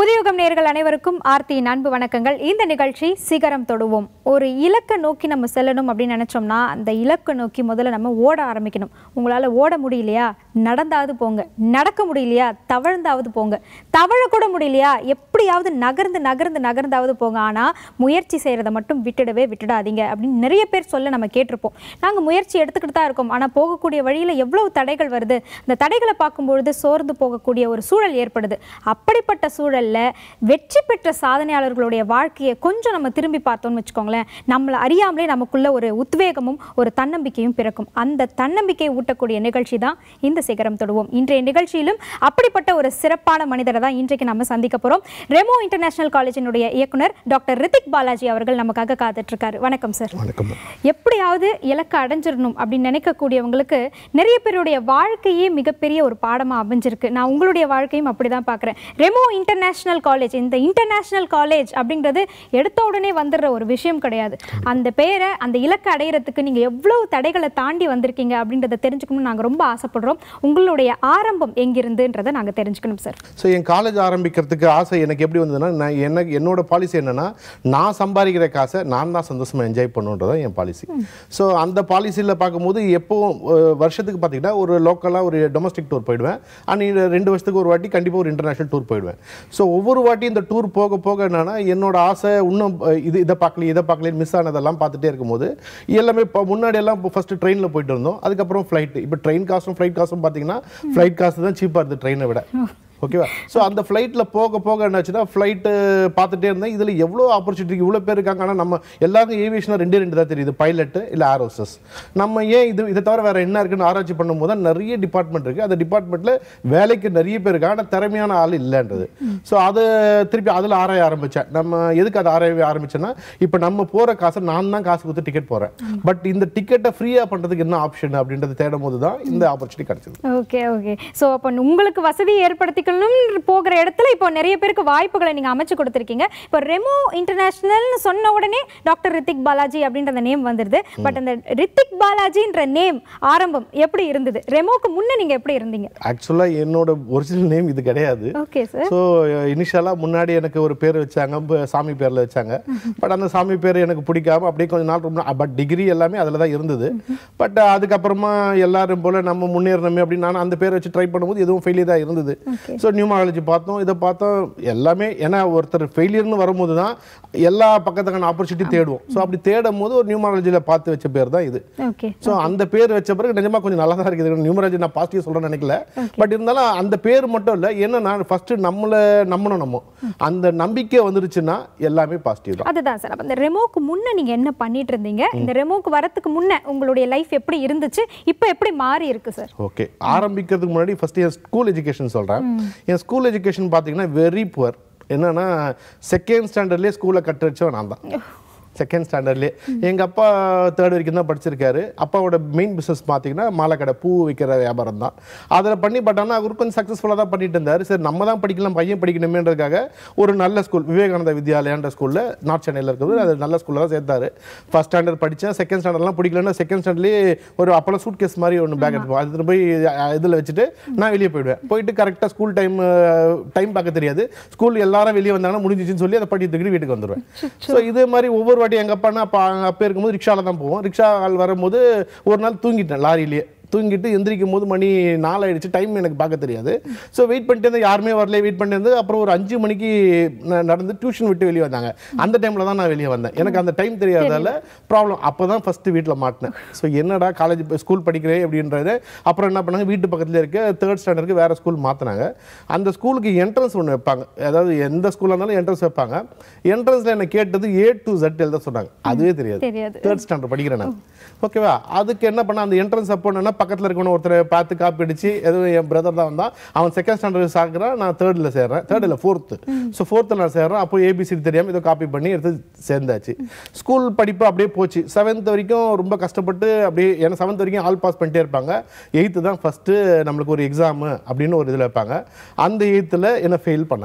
புதியுகம் நேர்கள் அனைவருக்கும் ஆர்த்தியின் அன்பு வணக்கங்கள் இந்த நிகழ்ச்சி சிகரம் தொடுவோம் ஒரு இலக்கை நோக்கி நம்ம செல்லணும் அப்படின்னு நினைச்சோம்னா அந்த இலக்கை நோக்கி முதல்ல நம்ம ஓட ஆரம்பிக்கணும் உங்களால ஓட முடியலையா நடந்தாவது போங்க நடக்க முடியலையா தவழ்ந்தாவது போங்க தவழ கூட முடியலையா எப்படியாவது நகர்ந்து நகர்ந்து நகர்ந்தாவது போங்க ஆனா முயற்சி செய்யறதை மட்டும் விட்டுடவே விட்டுடாதீங்க அப்படின்னு நிறைய பேர் சொல்ல நம்ம கேட்டிருப்போம் நாங்க முயற்சி எடுத்துக்கிட்டு தான் இருக்கோம் ஆனா போகக்கூடிய வழியில எவ்வளவு தடைகள் வருது அந்த தடைகளை பார்க்கும்பொழுது சோர்ந்து போகக்கூடிய ஒரு சூழல் ஏற்படுது அப்படிப்பட்ட சூழல்ல வெற்றி பெற்ற சாதனையாளர்களுடைய வாழ்க்கையை கொஞ்சம் நம்ம திரும்பி பார்த்தோம்னு வச்சுக்கோங்களேன் நம்மளை அறியாமலே நமக்குள்ள ஒரு உத்வேகமும் ஒரு தன்னம்பிக்கையும் பிறக்கும் அந்த தன்னம்பிக்கையை ஊட்டக்கூடிய நிகழ்ச்சி தான் இந்த சிகரம் தொடுவோம் இன்றைய நிகழ்ச்சியிலும் அப்படிப்பட்ட ஒரு சிறப்பான மனிதரை தான் இன்றைக்கு நம்ம சந்திக்க போறோம் ரெமோ இன்டர்நேஷனல் காலேஜினுடைய இயக்குனர் டாக்டர் ரித்திக் பாலாஜி அவர்கள் நமக்காக காத்துட்டு இருக்காரு வணக்கம் சார் வணக்கம் எப்படியாவது இலக்கை அடைஞ்சிடணும் அப்படின்னு நினைக்கக்கூடியவங்களுக்கு நிறைய பேருடைய வாழ்க்கையே மிகப்பெரிய ஒரு பாடமா அமைஞ்சிருக்கு நான் உங்களுடைய வாழ்க்கையும் அப்படிதான் பார்க்குறேன் ரெமோ இன்டர்நேஷனல் காலேஜ் இந்த இன்டர்நேஷனல் காலேஜ் அப்படிங்கிறது எடுத்த உடனே வந்துடுற ஒரு விஷயம் கிடையாது அந்த பேரை அந்த இலக்கை அடையிறதுக்கு நீங்க எவ்வளவு தடைகளை தாண்டி வந்திருக்கீங்க அப்படின்றத தெரிஞ்சுக்கணும்னு நாங்க ரொம்ப ஆசைப்படுறோம் உங்களுடைய ஆரம்பம் எங்கிருந்துன்றதை நாங்க தெரிஞ்சுக்கணும் சார் ஸோ என் காலேஜ் ஆரம்பிக்கிறதுக்கு ஆசை எனக்கு எப்படி வந்ததுன்னா நான் எனக்கு என்னோட பாலிசி என்னன்னா நான் சம்பாதிக்கிற காசை நான் தான் சந்தோஷமா என்ஜாய் பண்ணுன்றது என் பாலிசி ஸோ அந்த பாலிசியில் பார்க்கும்போது எப்போவும் அஹ், வருஷத்துக்கு பார்த்தீங்கன்னா ஒரு லோக்கலாக ஒரு டொமஸ்டிக் டூர் போயிடுவேன் அண்ட் ரெண்டு வருஷத்துக்கு ஒரு வாட்டி கண்டிப்பாக ஒரு இன்டர்நேஷனல் டூர் போயிடுவேன் ஸோ ஒவ்வொரு வாட்டி இந்த டூர் போக போக என்னன்னா என்னோட ஆசை இன்னும் அஹ், இது இதை பார்க்கல இதை பார்க்கல மிஸ் ஆனதெல்லாம் பார்த்துட்டே இருக்கும்போது எல்லாமே இப்போ முன்னாடி எல்லாம் ஃபர்ஸ்ட் ட்ரெயினில் போயிட்டு இருந்தோம் அதுக்கப்புறம் ஃப்ளைட் இப்போ ட்ரெயின் காசும் ஃப்ளைட் காசும் பார்த்தீங்கன்னா ஃப்ளைட் காசு தான் சீப்பாக இருக்குது ட்ரெயினை விட ஓகேவா ஸோ அந்த ஃப்ளைட்டில் போக போக என்னாச்சுன்னா ஃப்ளைட்டு பார்த்துட்டே இருந்தேன் இதில் எவ்வளோ ஆப்பர்ச்சுனிட்டி இவ்வளோ பேர் இருக்காங்க ஆனால் நம்ம எல்லாருக்கும் ஏவியேஷனாக ரெண்டே ரெண்டு தான் தெரியுது பைலட்டு இல்லை ஏரோசஸ் நம்ம ஏன் இது இதை தவிர வேறு என்ன இருக்குன்னு ஆராய்ச்சி பண்ணும்போது தான் நிறைய டிபார்ட்மெண்ட் இருக்குது அந்த டிபார்ட்மெண்ட்டில் வேலைக்கு நிறைய பேர் இருக்காங்க ஆனால் திறமையான ஆள் இல்லைன்றது ஸோ அதை திருப்பி அதில் ஆராய ஆரம்பித்தேன் நம்ம எதுக்கு அதை ஆராய ஆரம்பிச்சேன்னா இப்போ நம்ம போகிற காசை நான் தான் காசு கொடுத்து டிக்கெட் போகிறேன் பட் இந்த டிக்கெட்டை ஃப்ரீயாக பண்ணுறதுக்கு என்ன ஆப்ஷன் அப்படின்றத தேடும் போது தான் இந்த ஆப்பர்ச்சுனிட்டி கிடச்சிது ஓகே ஓகே ஸோ அப்போ உங்களுக்கு வசதி ஏற்படுத்திக்கணும் போகிற இடத்துல இப்போ நிறைய பேருக்கு வாய்ப்புகளை நீங்கள் அமைச்சு கொடுத்துருக்கீங்க இப்போ ரெமோ இன்டர்நேஷனல்னு சொன்ன உடனே டாக்டர் ரித்திக் பாலாஜி அப்படின்ற அந்த நேம் வந்துருது பட் அந்த ரித்திக் பாலாஜின்ற நேம் ஆரம்பம் எப்படி இருந்தது ரெமோக்கு முன்னே நீங்கள் எப்படி இருந்தீங்க ஆக்சுவலாக என்னோட ஒரிஜினல் நேம் இது கிடையாது ஓகே சார் ஸோ இனிஷியலாக முன்னாடி எனக்கு ஒரு பேர் வச்சாங்க ப- சாமி பேரில் வச்சாங்க பட் அந்த சாமி பேர் எனக்கு பிடிக்காம அப்படியே கொஞ்ச நாள் ரொம்ப பட் டிகிரி எல்லாமே அதில் தான் இருந்தது பட் அதுக்கப்புறமா எல்லாரும் போல் நம்ம முன்னேறணுமே அப்படின்னு நான் அந்த பேரை வச்சு ட்ரை பண்ணும்போது எதுவும் ஃபெயிலியர் தான் இருந்தது Okay. ஸோ நியூமாலஜி பார்த்தோம் இதை பார்த்தோம் எல்லாமே ஏன்னா ஒருத்தர் ஃபெயிலியர்னு வரும்போது தான் எல்லா பக்கத்துக்கான ஆப்பர்ச்சுனிட்டி தேடுவோம் ஸோ அப்படி தேடும் போது ஒரு நியூமாலஜியில் பார்த்து வச்ச பேர் தான் இது ஓகே ஸோ அந்த பேர் வச்ச பிறகு நிஜமா கொஞ்சம் நல்லா தான் இருக்குது நியூமராஜி நான் பாசிட்டிவ் சொல்றேன்னு நினைக்கல பட் இருந்தாலும் அந்த பேர் மட்டும் இல்லை என்னன்னா ஃபர்ஸ்ட் நம்மளை நம்பணும் நம்ம அந்த நம்பிக்கை வந்துருச்சுன்னா எல்லாமே பாசிட்டிவ் தான் அதுதான் சார் அப்போ இந்த ரெமோக்கு முன்னே நீங்கள் என்ன பண்ணிட்டு இருந்தீங்க இந்த ரெமோக்கு வரத்துக்கு முன்னே உங்களுடைய லைஃப் எப்படி இருந்துச்சு இப்போ எப்படி மாறி இருக்கு சார் ஓகே ஆரம்பிக்கிறதுக்கு முன்னாடி ஃபர்ஸ்ட் என் ஸ்கூல் எஜுகேஷன் சொல்றேன் என் ஸ்கூல் எஜுகேஷன் பார்த்தீங்கன்னா வெரி புவர் என்னன்னா செகண்ட் ஸ்டாண்டர்ட்லேயே ஸ்கூலை கட்ட வச்சவன் நான் தான் செகண்ட் ஸ்டாண்டர்ட்லேயே எங்கள் அப்பா தேர்ட் வரைக்கும் தான் படிச்சிருக்காரு அப்பாவோட மெயின் பிஸ்னஸ் பார்த்தீங்கன்னா மாலை கடை பூ விற்கிற வியாபாரம் தான் அதில் பண்ணி பட் ஆனால் அவர் கொஞ்சம் சக்ஸஸ்ஃபுல்லாக தான் பண்ணிட்டு இருந்தார் சரி நம்ம தான் படிக்கலாம் பையன் படிக்கணுமேன்றதுக்காக ஒரு நல்ல ஸ்கூல் விவேகானந்தா வித்யாலயான்ற ஸ்கூலில் நார்த் சென்னையில் இருக்கிறது அது நல்ல ஸ்கூலில் தான் சேர்த்தாரு ஃபர்ஸ்ட் ஸ்டாண்டர்ட் படித்தேன் செகண்ட் ஸ்டாண்டர்ட்லாம் பிடிக்கலன்னா செகண்ட் ஸ்டாண்டர்ட்லேயே ஒரு அப்போல்லாம் சூட் கேஸ் மாதிரி ஒன்று பேக் எடுத்துப்போம் அது போய் இதில் வச்சுட்டு நான் வெளியே போயிடுவேன் போயிட்டு கரெக்டாக ஸ்கூல் டைம் டைம் பார்க்க தெரியாது ஸ்கூல் எல்லாரும் வெளியே வந்தாங்கன்னா முடிஞ்சிச்சுன்னு சொல்லி அதை படி தூக்கிட்டு வீட்டுக்கு வந்துடுவேன் ஸோ இதே மாதிரி ஒவ்வொரு வாட்டி எங்கள் அப்பானா அப்பா அப்போ இருக்கும்போது ரிக்ஷாவில் தான் போவோம் ரிக்ஷா ஆள் வரும்போது ஒரு நாள் தூங்கிட்டேன் லாரியிலேயே தூங்கிட்டு எந்திரிக்கும் போது மணி நாலாயிடுச்சு டைம் எனக்கு பார்க்க தெரியாது ஸோ வெயிட் பண்ணிட்டு இருந்தேன் யாருமே வரல வெயிட் பண்ணிட்டு இருந்து அப்புறம் ஒரு அஞ்சு மணிக்கு ந- நடந்து டியூஷன் விட்டு வெளியே வந்தாங்க அந்த டைமில் தான் நான் வெளியே வந்தேன் எனக்கு அந்த டைம் தெரியாதால ப்ராப்ளம் அப்போ தான் ஃபஸ்ட்டு வீட்டில் மாட்டினேன் ஸோ என்னடா காலேஜ் ஸ்கூல் படிக்கிறேன் அப்படின்றது அப்புறம் என்ன பண்ணாங்க வீட்டு பக்கத்தில் இருக்க தேர்ட் ஸ்டாண்டர்டுக்கு வேறு ஸ்கூல் மாற்றினாங்க அந்த ஸ்கூலுக்கு என்ட்ரன்ஸ் ஒன்று வைப்பாங்க அதாவது எந்த ஸ்கூலாக இருந்தாலும் என்ட்ரன்ஸ் வைப்பாங்க என்ட்ரன்ஸில் என்ன கேட்டது ஏ டு Z எழுத சொன்னாங்க அதுவே தெரியாது தெரியாது. தேர்ட் ஸ்டாண்டர்ட் படிக்கிறேன் நான் ஓகேவா அதுக்கு என்ன பண்ண அந்த என்ட்ரன்ஸ் அப்போ என்னன்னா பக்கத்தில் இருக்கணும் ஒருத்தரை பார்த்து காப்பி அடிச்சு எதுவும் என் பிரதர் தான் வந்தான் அவன் செகண்ட் ஸ்டாண்டர்ட் சாக்குறான் நான் தேர்டில் சேர்றேன் தேர்ட் இல்லை ஃபோர்த்து ஸோ ஃபோர்த்தில் நான் சேர்றேன் அப்போ ஏபிசிடி தெரியாமல் ஏதோ காப்பி பண்ணி எடுத்து சேர்ந்தாச்சு ஸ்கூல் படிப்பு அப்படியே போச்சு செவன்த் வரைக்கும் ரொம்ப கஷ்டப்பட்டு அப்படியே ஏன்னா செவன்த் வரைக்கும் ஆல் பாஸ் பண்ணிட்டே இருப்பாங்க எயித்து தான் ஃபஸ்ட்டு நம்மளுக்கு ஒரு எக்ஸாமு அப்படின்னு ஒரு இதில் வைப்பாங்க அந்த எயித்தில் என்ன ஃபெயில் பண்ணாங்க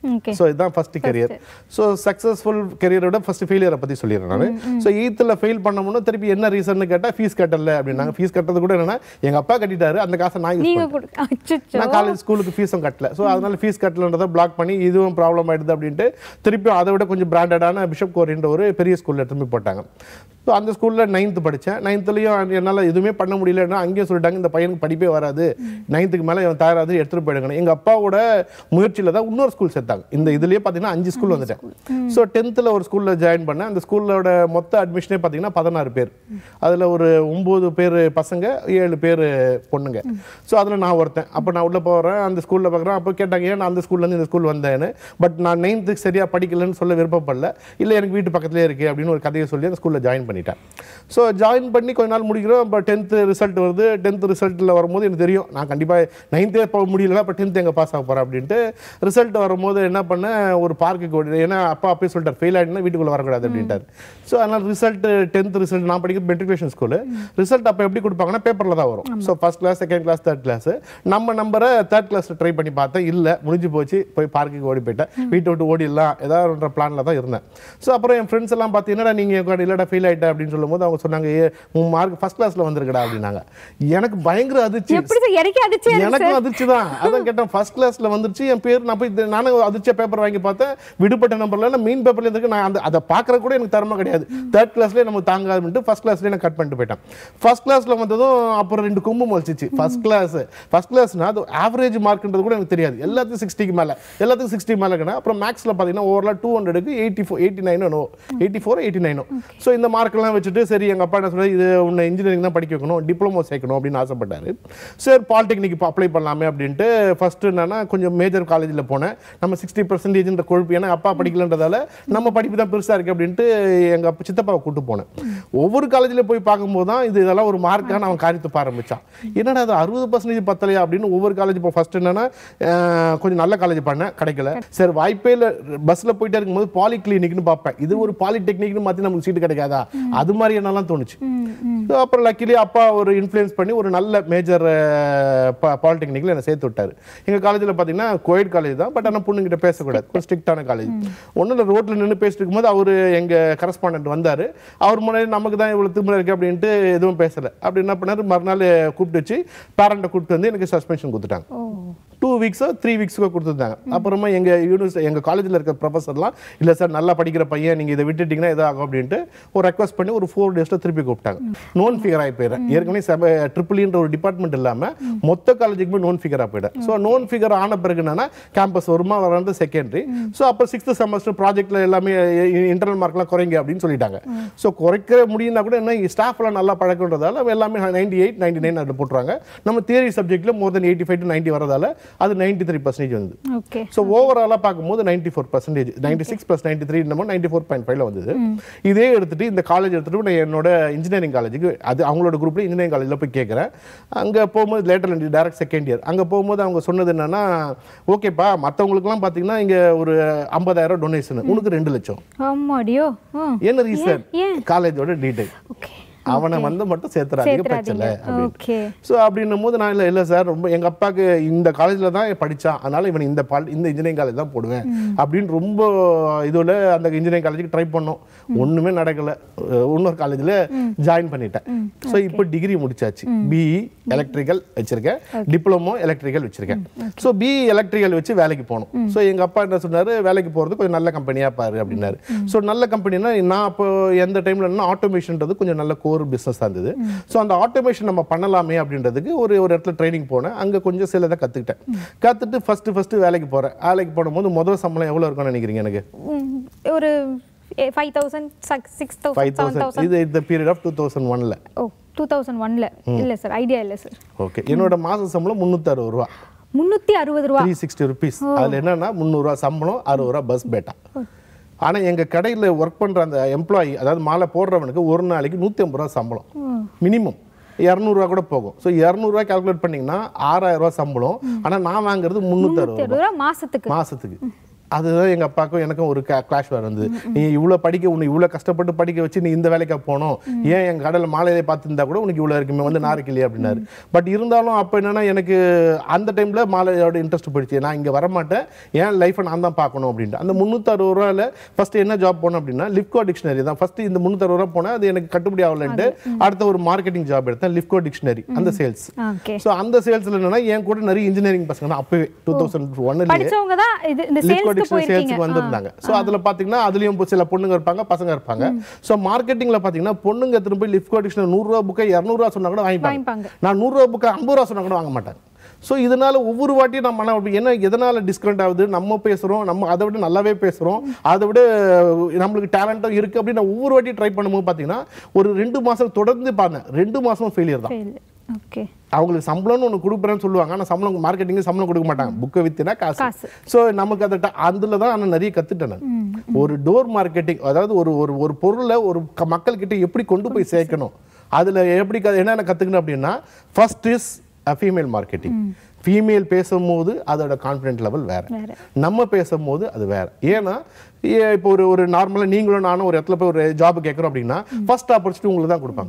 ஓகே ஸோ இதுதான் ஃபர்ஸ்ட் கெரியர் ஸோ சக்ஸஸ்ஃபுல் கெரியரோட ஃபர்ஸ்ட் ஃபெயிலியரை பற்றி சொல்லிடுறேன் நான் ஸோ எயித்தில் ஃபெயில் பண்ணமுன்னா திருப்பி என்ன ரீசன் கேட்டால் ஃபீஸ் கட்டல அப்படின்னாங்க ஃபீஸ் கட்டுறது கூட என்னன்னா எங்கள் அப்பா கட்டிட்டாரு அந்த காசை நான் யூஸ் நீங்க கொடு அச்சச்சோ நான் காலேஜ் ஸ்கூலுக்கு ஃபீஸும் கட்டல ஸோ அதனால ஃபீஸ் கட்டலன்றதை பிளாக் பண்ணி இதுவும் ப்ராப்ளம் ஆயிடுது அப்படின்ட்டு திருப்பி அதை விட கொஞ்சம் பிராண்டடான பிஷப் கோரின்ற ஒரு பெரிய ஸ்கூலில் எடுத்து போய் போட்டாங்க ஸோ அந்த ஸ்கூலில் நைன்த்து படித்தேன் நைன்த்துலேயும் என்னால் எதுவுமே பண்ண முடியலன்னா அங்கேயும் சொல்லிட்டாங்க இந்த பையனுக்கு படிப்பே வராது நைன்த்துக்கு மேலே இவன் தயாராது எடுத்துகிட்டு போயிடுங்க எங்கள் அப்பாவோட முயற்சியில் தான் இன்னொரு ஸ்கூல் சேர்த்தாங்க இந்த இதுலேயே பார்த்தீங்கன்னா அஞ்சு ஸ்கூல் வந்துட்டேன் ஸோ டென்த்தில் ஒரு ஸ்கூலில் ஜாயின் பண்ணேன் அந்த ஸ்கூலோட மொத்த அட்மிஷனே பார்த்தீங்கன்னா பதினாறு பேர் அதில் ஒரு ஒம்பது பேர் பசங்க ஏழு பேர் பொண்ணுங்க ஸோ அதில் நான் ஒருத்தன் அப்போ நான் உள்ளே போகிறேன் அந்த ஸ்கூலில் பார்க்குறேன் அப்போ கேட்டாங்க ஏன் நான் அந்த ஸ்கூல்லேருந்து இந்த ஸ்கூல் வந்தேன்னு பட் நான் நைன்த்துக்கு சரியாக படிக்கலன்னு சொல்ல விருப்பப்படல இல்லை எனக்கு வீட்டு பக்கத்துலேயே இருக்குது அப்படின்னு ஒரு கதையை சொல்லி அந்த ஸ்கூலில் ஜாயின் பண்ணிட்டேன் ஸோ ஜாயின் பண்ணி கொஞ்ச நாள் முடிக்கிறோம் இப்போ டென்த்து ரிசல்ட் வருது டென்த்து ரிசல்ட்டில் வரும்போது எனக்கு தெரியும் நான் கண்டிப்பாக நைன்த்தே போக முடியல இப்போ டென்த் எங்கே பாஸ் ஆக போகிறேன் அப்படின்ட்டு ரிசல்ட் வரும்போது என்ன பண்ணேன் ஒரு பார்க்குக்கு ஓடி ஏன்னா அப்பா அப்பயே சொல்லிட்டார் ஃபெயில் ஆகிட்டுனா வீட்டுக்குள்ளே வரக்கூடாது அப்படின்ட்டார் ஸோ அதனால் ரிசல்ட் டென்த் ரிசல்ட் நான் படிக்கிறது மெட்ரிகுலேஷன் ஸ்கூலு ரிசல்ட் அப்போ எப்படி கொடுப்பாங்கன்னா பேப்பரில் தான் வரும் so first class second class third class நம்ம நம்பரை தேர்ட் கிளாஸில் ட்ரை பண்ணி பார்த்தேன் இல்லை முடிஞ்சு போச்சு போய் பார்க்குக்கு ஓடி போயிட்டேன் வீட்டை விட்டு ஓடிடலாம் ஏதாவது பிளானில் தான் இருந்தேன் ஸோ அப்புறம் என் ஃப்ரெண்ட்ஸ் எல்லாம் பார்த்தீங்கன்னா நீங்கள் இல்லடா ஃபெயில் ஆயிட்ட அப்படின்னு சொல்லும்போது அவங்க சொன்னாங்க ஏ உன் மார்க் ஃபர்ஸ்ட் கிளாஸில் வந்திருக்கடா அப்படின்னாங்க எனக்கு பயங்கர அதிர்ச்சி எப்படி சார் எனக்கு அடிச்சு எனக்கும் அதிர்ச்சி தான் அதான் கேட்டேன் ஃபர்ஸ்ட் கிளாஸ்ல வந்துருச்சு என் பேர் நான் போய் இது- நானும் அதிர்ச்சியா பேப்பர் வாங்கி பார்த்தேன் விடுபட்ட நம்பர்ல மெயின் பேப்பர்ல இருக்கு நான் அந்த அதை பார்க்கற கூட எனக்கு தரமா கிடையாது தேர்ட் கிளாஸ்லேயே நமக்கு தாங்காதுன்ட்டு ஃபர்ஸ்ட் கிளாஸ்லேயே நான் கட் பண்ணிட்டு போயிட்டேன் ஃபர்ஸ்ட் கிளாஸ்ல வந்ததும் அப்புறம் ரெண்டு கொம்பு முளைச்சிச்சு ஃபர்ஸ்ட் கிளாஸ் ஃபர்ஸ்ட் கிளாஸ்னா அது ஆவரேஜ் மார்க்ன்றது கூட எனக்கு தெரியாது எல்லாத்துக்கும் சிக்ஸ்டிக்கு மேல எல்லாத்துக்கும் சிக்ஸ்டி மேல இருக்கணும் அப்புறம் மேக்ஸ்ல பார்த்தீங்கன்னா ஓவரால் டூ ஹண்ட்ரடுக்கு eighty four eighty nine eighty four eighty nine so இந்த மார்க்கெல்லாம் வச்சுட்டு சரி எங்க அப்பா என்ன சொல்றாரு இது உன்னை இன்ஜினியரிங் தான் படிக்க வைக்கணும் டிப்ளமோ சேர்க்கணும் அப்படின்னு ஆசைப்பட்டாரு சரி பாலிடெக்னிக் இப்போ அப்ளை பண்ணலாமே அப்படின்ட்டு ஃபர்ஸ்ட் என்னன்னா கொஞ்சம் மேஜர் காலேஜில் போனேன் நம்ம சிக்ஸ்டி பர்சன்டேஜ்ன்ற கொழுப்பு ஏன்னா அப்பா படிக்கலன்றதால நம்ம படிப்பு தான் பெருசாக இருக்குது அப்படின்ட்டு எங்கள் அப்பா சித்தப்பாவை கூட்டு போனேன் ஒவ்வொரு காலேஜில் போய் பார்க்கும்போது தான் இது இதெல்லாம் ஒரு மார்க்கான அவன் காரியத்தை பார்க்க ஆரம்பிச்சான் என்னடா அது அறுபது பர்சன்டேஜ் பத்தலையா அப்படின்னு ஒவ்வொரு காலேஜ் இப்போ ஃபர்ஸ்ட் என்னன்னா அஹ், கொஞ்சம் நல்ல காலேஜ் பண்ணேன் கிடைக்கல சரி வாய்ப்பே இல்லை பஸ்ஸில் போயிட்டே இருக்கும்போது பாலி கிளினிக்னு பார்ப்பேன் இது ஒரு பாலிடெக்னிக்னு மாற்றி நமக்கு சீட்டு கிடைக்காதா அது மாதிரி என்னெல்லாம் தோணுச்சு So, அப்புறம் லக்கிலி அப்பா ஒரு இன்ஃப்ளூயன்ஸ் பண்ணி ஒரு நல்ல மேஜர் பாலிடெக்னிக்கில் என்னை சேர்த்து விட்டாரு எங்கள் காலேஜில் பார்த்தீங்கன்னா கோயட் காலேஜ் தான் பட் ஆனால் பொண்ணுங்கிட்ட பேசக்கூடாது கொஞ்சம் ஸ்ட்ரிக்டான காலேஜ் ஒன்றும் இல்லை ரோட்டில் நின்று பேசிட்டு இருக்கும்போது அவர் எங்கள் கரஸ்பாண்டன்ட் வந்தார் அவர் முன்னாடி நமக்கு தான் இவ்வளோ திரும்ப இருக்கு அப்படின்ட்டு எதுவும் பேசலை அப்படி என்ன பண்ணாரு மறுநாள் கூப்பிட்டு வச்சு பேரண்ட்டை கூப்பிட்டு வந்து எனக்கு சஸ்பென்ஷன் கொடுத்துட்டாங்க டூ வீக்ஸோ த்ரீ வீக்ஸுக்கோ கொடுத்துருந்தாங்க அப்புறமா எங்கள் யூனிவர்சிட்டி எங்கள் காலேஜில் இருக்க ப்ரொஃபஸர்லாம் இல்லை சார் நல்லா படிக்கிற பையன் நீங்கள் இதை விட்டுட்டீங்கன்னா இதாகும் அப்படின்ட்டு ஒரு ரெக்வஸ்ட் பண்ணி ஒரு ஃபோர் டேஸில் திருப்பி கூப்பிட்டாங்க நோன் ஃபிகர் ஆகி போயிடுறேன் ஏற்கனவே சபை ட்ரிபிள்ன்ற ஒரு டிபார்ட்மெண்ட் இல்லாமல் மொத்த காலேஜுக்குமே நோன் ஃபிகராக போயிட்டேன் ஸோ நோன் ஃபிகர் ஆன பிறகு என்னன்னா கேம்பஸ் வருமா வராது செகண்டரி ஸோ அப்போ சிக்ஸ்த் செமஸ்டர் ப்ராஜெக்ட்டில் எல்லாமே இன்டர்னல் மார்க்லாம் குறைங்க அப்படின்னு சொல்லிட்டாங்க ஸோ குறைக்க முடியும்னா கூட என்ன ஸ்டாஃப்லாம் நல்லா பழக்கன்றதால எல்லாமே நைன்டி எயிட் நைன்டி நைன் அதில் போட்டுருவாங்க நம்ம தியரி சப்ஜெக்ட்டில் more than eighty five to ninety வரதால அது நைன்டி த்ரீ பர்சன்டேஜ் வந்து ஓகே ஸோ ஓவராலாக பார்க்கும்போது ninety four percentage ninety six plus ninety three நம்ம நைன்டி ஃபோர் பாயிண்ட் ஃபைவ்ல வந்தது இதே எடுத்துட்டு இந்த காலேஜ் எடுத்துட்டு நான் என்னோட இன்ஜினியரிங் காலேஜுக்கு அது அவங்களோட குரூப்ல இன்ஜினியரிங் காலேஜில் போய் கேட்குறேன் அங்கே போகும்போது லேட்டர் டேரக்ட் செகண்ட் இயர் அங்கே போகும்போது அவங்க சொன்னது என்னன்னா ஓகேப்பா மற்றவங்களுக்குலாம் பார்த்தீங்கன்னா இங்கே ஒரு ஐம்பதாயிரம் டொனேஷன் உனக்கு ரெண்டு லட்சம் ஆமாடியோ ம் என்ன ரீசன் ஏன்? காலேஜோட டீடைல் ஓகே அவனை வந்து மட்டும் சேர்த்துறாதீங்க பிரச்சனை சேர்த்துறாதீங்க அப்படின்னு ஓகே ஸோ அப்படின்னும் போது நான் இல்லை இல்லை சார் ரொம்ப எங்கள் அப்பாவுக்கு இந்த காலேஜில் தான் படித்தான் அதனால இவன் இந்த பால் இந்த இன்ஜினியரிங் காலேஜ் தான் போடுவேன் அப்படின்னு ரொம்ப இதில் அந்த இன்ஜினியரிங் காலேஜுக்கு ட்ரை பண்ணோம் ஒன்றுமே நடக்கலை இன்னொரு காலேஜில் ஜாயின் பண்ணிட்டேன் ஸோ இப்போ டிகிரி முடிச்சாச்சு பிஇ எலக்ட்ரிக்கல் வச்சிருக்கேன் டிப்ளமோ எலக்ட்ரிக்கல் வச்சிருக்கேன் ஸோ பிஇ எலக்ட்ரிக்கல் வச்சு வேலைக்கு போகணும் ஸோ எங்கள் அப்பா என்ன சொன்னார் வேலைக்கு போகிறது கொஞ்சம் நல்ல கம்பெனியாக பாரு அப்படின்னாரு ஸோ நல்ல கம்பெனினா நான் அப்போ எந்த டைமில் ஆட்டோமேஷன்றது கொஞ்சம் நல்ல கோர் பிஸ்னஸ் தான் இருந்தது ஸோ அந்த ஆட்டோமேஷன் நம்ம பண்ணலாமே அப்படின்றதுக்கு ஒரு ஒரு இடத்துல ட்ரைனிங் போனேன் அங்கே கொஞ்சம் சிலதை கற்றுக்கிட்டேன் கற்றுட்டு ஃபஸ்ட்டு ஃபஸ்ட்டு வேலைக்கு போகிறேன் வேலைக்கு போடும்போது முதல் சம்பளம் எவ்வளோ இருக்கும்னு நினைக்கிறீங்க எனக்கு ம், ஒரு five thousand six five thousand seven thousand thousand இது இந்த பீரியட் ஆஃப் டூ தௌசண்ட் ஒனில் ஓ டூ தௌசண்ட் ஒன்ல இல்லை சார் ஐடியா இல்லை சார் ஓகே என்னோட மாத சம்பளம் முந்நூற்றறுபது ரூபா முந்நூற்றி அறுபது ரூபா த்ரீ சிக்ஸ்டி ருபீஸ் அதில் என்னன்னா முந்நூறுரூவா சம்பளம் அறுபது ரூபா பஸ் பேட்டா ஆனால் எங்கள் கடையில் ஒர்க் பண்ணுற அந்த எம்ப்ளாயி அதாவது மாலை போடுறவனுக்கு ஒரு நாளைக்கு நூற்றி ஐம்பது ரூபா சம்பளம் மினிமம் இரநூறுவா கூட போகும் ஸோ இரநூறுவா கால்குலேட் பண்ணிங்கன்னா ஆறாயிரம் ரூபா சம்பளம் ஆனால் நான் வாங்குறது முந்நூற்றி முந்நூற்றி அறுபது ரூபா மாசத்துக்கு மாசத்துக்கு அதுதான் எங்க அப்பாவுக்கும் எனக்கும் ஒரு கிளாஷ் வந்தது நீ இவ்வளவு படிக்க உன்னை இவ்வளவு கஷ்டப்பட்டு படிக்க வச்சு நீ இந்த வேலைக்கு போகணும் ஏன் என் கடலை மாலையில பார்த்துருந்தா கூட உனக்கு இவ்வளவு இருக்குமே வந்து நாருக்கு இல்லையா அப்படின்னாரு பட் இருந்தாலும் அப்ப என்னன்னா எனக்கு அந்த டைம்ல மாலையோட இன்ட்ரெஸ்ட் போயிடுச்சு நான் இங்க வரமாட்டேன் என் லைஃப்பை நான் தான் பார்க்கணும் அப்படின்ட்டு அந்த முந்நூற்றறுபது ரூபாயில ஃபர்ஸ்ட் என்ன ஜாப் போனோம் அப்படின்னா லிப்கோ டிக்ஷனரி தான் ஃபர்ஸ்ட் இந்த முந்நூற்றறுபது ரூபா போனேன் அது எனக்கு கட்டுப்படி ஆகலன்ட்டு அடுத்த ஒரு மார்க்கெட்டிங் ஜாப் எடுத்தேன் லிப்கோ டிக்ஷனரி அந்த சேல்ஸ் ஓகே ஸோ அந்த சேல்ஸ்ல என்னன்னா என் கூட நிறைய இன்ஜினியரிங் பசங்க தான் அப்பவே டூ தௌசண்ட் ஒன்னுலேயே படிச்சவங்க தான் இது இந்த லிப்கோ சேல்ஸ்க்கு டிக்ஷனரி சேல்ஸுக்கு போயிருக்கீங்க வந்திருந்தாங்க ஸோ அதுல பாத்தீங்கன்னா அதுலயும் இப்போ சில பொண்ணுங்க இருப்பாங்க பசங்க இருப்பாங்க ஸோ மார்க்கெட்டிங்ல பாத்தீங்கன்னா பொண்ணுங்க திரும்ப லிப்கோ டிக்ஷனரி நூறுரூவா புக்கை இரநூறுவா சொன்னா கூட வாங்கிப்பாங்க வாங்கிப்பாங்க நான் நூறுரூவா புக்கை ஐம்பது ரூபா சொன்னா கூட வாங்க மாட்டாங்க ஸோ இதனால ஒவ்வொரு வாட்டியும் நம்ம மன என்ன எதனால டிஸ்கவுண்ட் ஆகுது நம்ம பேசுறோம் நம்ம அதை விட நல்லாவே பேசுறோம் அதை விட நம்மளுக்கு டேலண்ட்டும் இருக்கு அப்படின்னு நான் ஒவ்வொரு வாட்டி ட்ரை பண்ணும்போது பாத்தீங்கன்னா ஒரு ரெண்டு மாசம் தொடர்ந்து பாருங்க ரெண்டு மாசம் ஃபெயிலியர் தான் ஓகே அவங்களுக்கு சம்பளம்னு ஒன்று கொடுக்குறேன்னு சொல்லுவாங்க ஆனால் சம்பளம் மார்க்கெட்டிங் சம்பளம் கொடுக்க மாட்டாங்க புக்கை வித்துனா காசு காசு. ஸோ நமக்கு அதை அதில் தான் நான் நிறைய கற்றுட்டேன் நான் ஒரு டோர் மார்க்கெட்டிங் அதாவது ஒரு ஒரு ஒரு பொருளை ஒரு க- மக்கள்கிட்ட எப்படி கொண்டு போய் சேர்க்கணும் அதில் எப்படி க- என்னென்ன கற்றுக்கணும் அப்படின்னா first is female marketing female பேசும்போது அதோட கான்ஃபிடென்ட் லெவல் வேற வேற. நம்ம பேசும்போது அது வேற ஏன்னா ஏ- இப்போ ஒரு ஒரு நார்மலாக நீங்களும் நானும் ஒரு இடத்துல போய் ஒரு ஜாப் கேட்குறோம் அப்படின்னா ஃபர்ஸ்ட் ஆப்பர்ச்சுனிட்டி உங்களுக்கு தான் கொடுப்பாங்க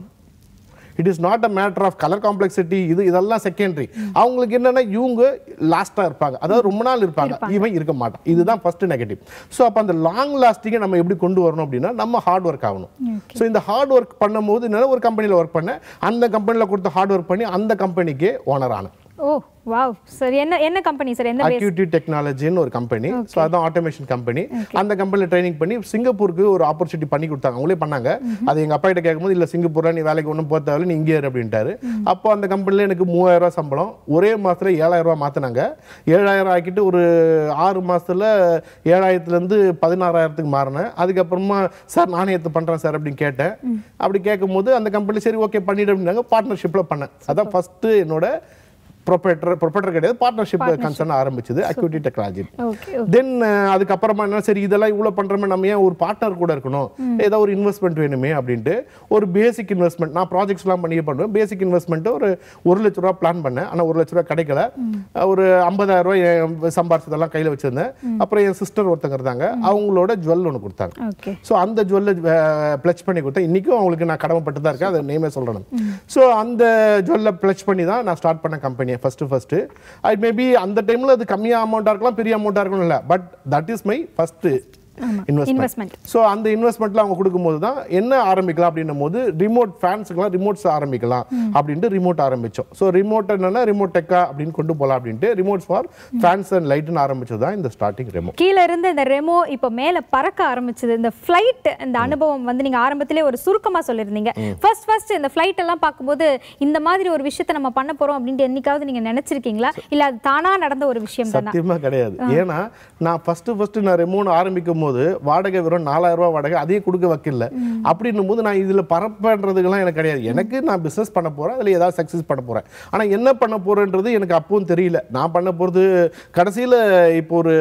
it is not a matter of colour complexity இது இதெல்லாம் செகண்டரி அவங்களுக்கு என்னன்னா இவங்க லாஸ்ட்டாக இருப்பாங்க அதாவது ரொம்ப நாள் இருப்பாங்க இவன் இருக்க மாட்டான் இதுதான் ஃபர்ஸ்ட் நெகட்டிவ் ஸோ அப்போ அந்த லாங் லாஸ்டிங்கை நம்ம எப்படி கொண்டு வரணும் அப்படின்னா நம்ம ஹார்ட் ஒர்க் ஆகணும் ஸோ இந்த ஹார்ட் ஒர்க் பண்ணும்போது என்னால் ஒரு கம்பெனியில் ஒர்க் பண்ணேன் அந்த கம்பெனியில் கொடுத்த ஹார்ட் ஒர்க் பண்ணி அந்த கம்பெனிக்கே ஓனர் ஆனேன் ஓ வாவ் சார் என்ன என்ன கம்பெனி சார் எந்த பேஸ் அக்யூட்டி டெக்னாலஜின்னு ஒரு கம்பெனி ஸோ அதான் ஆட்டோமேஷன் கம்பெனி அந்த கம்பெனியில் ட்ரைனிங் பண்ணி சிங்கப்பூருக்கு ஒரு ஆப்பர்ச்சுனிட்டி பண்ணி கொடுத்தாங்க அவங்களே பண்ணாங்க அது எங்க அப்பா கிட்ட கேட்கும்போது இல்லை சிங்கப்பூர்ல நீ வேலைக்கு ஒன்றும் போக தேவையில்ல நீ இங்கே இரு அப்படின்ட்டாரு அப்போ அந்த கம்பெனியில் எனக்கு மூவாயிரம் ரூபாய் சம்பளம் ஒரே மாசத்துல ஏழாயிரம் ரூபாய் மாத்தினாங்க ஏழாயிரம் ஆக்கிட்டு ஒரு ஆறு மாசத்துல ஏழாயிரத்துல இருந்து பதினாறாயிரத்துக்கு மாறினேன் அதுக்கப்புறமா சார் நானே எடுத்து பண்றேன் சார் அப்படின்னு கேட்டேன் அப்படி கேட்கும்போது அந்த கம்பெனி சரி ஓகே பண்ணிடு அப்படின்னாங்க பார்ட்னர்ஷிப்ல பண்ணேன் அதான் ஃபர்ஸ்ட் என்னோட ப்ரொப்பரேட்டர் ப்ரொப்பரேட்டர் கிடையாது பார்ட்னர்ஷிப் கன்சர்ன் ஆரம்பிச்சது அக்யூட்டி டெக்னாலஜி ஓகே தென் அதுக்கப்புறமா என்ன சரி இதெல்லாம் இவ்வளோ பண்ணுறோமே நம்ம ஏன் ஒரு பார்ட்னர் கூட இருக்கணும் ஏதோ ஒரு இன்வெஸ்ட்மெண்ட் வேணுமே அப்படின்ட்டு ஒரு பேசிக் இன்வெஸ்ட்மெண்ட் நான் ப்ராஜெக்ட்ஸ்லாம் பண்ணி பண்ணுவேன் பேசிக் இன்வெஸ்ட்மெண்ட் ஒரு ஒரு லட்ச ரூபா பிளான் பண்ணேன் ஆனால் ஒரு லட்ச ரூபா கிடைக்கல ஒரு ஐம்பதாயிரம் ரூபாய் என் சம்பாரிச்சதெல்லாம் கையில் வச்சிருந்தேன் அப்புறம் என் சிஸ்டர் ஒருத்தங்க இருந்தாங்க அவங்களோட ஜுவல் ஒன்று கொடுத்தாங்க ஓகே ஸோ அந்த ஜுவல்லை ப்ளச் பண்ணி கொடுத்தேன் இன்றைக்கும் அவங்களுக்கு நான் கடமைப்பட்டு தான் இருக்கேன் அதை நேமே சொல்கிறேன் ஸோ அந்த ஜுவல்லை ப்ளச் பண்ணி தான் நான் ஸ்டார்ட் பண்ண கம்பெனியை ஃபஸ்ட்டு ஃபஸ்ட்டு அது மேபி அந்த டைமில் அது கம்மியாக அமௌண்ட்டாக இருக்கலாம் பெரிய அமௌண்ட்டாக இருக்கணும் இல்லை but that is my first investment investment so அந்த இன்வெஸ்ட்மெண்ட்ல அவங்க கொடுக்கும்போது தான் என்ன ஆரம்பிக்கலாம் அப்படின்னும் போது ரிமோட் ஃபேன்ஸுக்கெல்லாம் ரிமோட்ஸ் ஆரம்பிக்கலாம் அப்படின்ட்டு ரிமோட் ஆரம்பிச்சோம் ஸோ ரிமோட் என்னன்னா ரிமோட் டெக்கா அப்படின்னு கொண்டு போகலாம் அப்படின்ட்டு ரிமோட்ஸ் ஃபார் ஃபேன்ஸ் அண்ட் லைட்னு ஆரம்பிச்சது தான் இந்த ஸ்டார்டிங் ரெமோ கீழ இருந்து இந்த ரெமோ இப்போ மேல பறக்க ஆரம்பிச்சது இந்த ஃப்ளைட் இந்த அனுபவம் வந்து நீங்க ஆரம்பத்திலே ஒரு சுருக்கமா சொல்லியிருந்தீங்க ஃபர்ஸ்ட் ஃபர்ஸ்ட் இந்த ஃப்ளைட் எல்லாம் பார்க்கும்போது இந்த மாதிரி ஒரு விஷயத்தை நம்ம பண்ண போறோம் அப்படின்ட்டு என்னைக்காவது நீங்க நினைச்சிருக்கீங்களா இல்ல அது தானா நடந்த ஒரு விஷயம் தானா சத்தியமா கிடையாது ஏன்னா நான் ஃபர்ஸ்ட் ஃபர்ஸ்ட் நான் ரெமோன் ஆரம்பிக்கும் போது வாடகை வெறும் நாலாயிரம் ரூபாய் வாடகை அதையும் கொடுக்க வைக்கல அப்படின்னும் போது நான் இதுல பரப்புன்றதுக்கெல்லாம் எனக்கு கிடையாது எனக்கு நான் பிசினஸ் பண்ண போறேன் அதுல ஏதாவது சக்சஸ் பண்ண போறேன் ஆனா என்ன பண்ண போறேன்றது எனக்கு அப்பவும் தெரியல நான் பண்ண போறது கடைசியில இப்போ ஒரு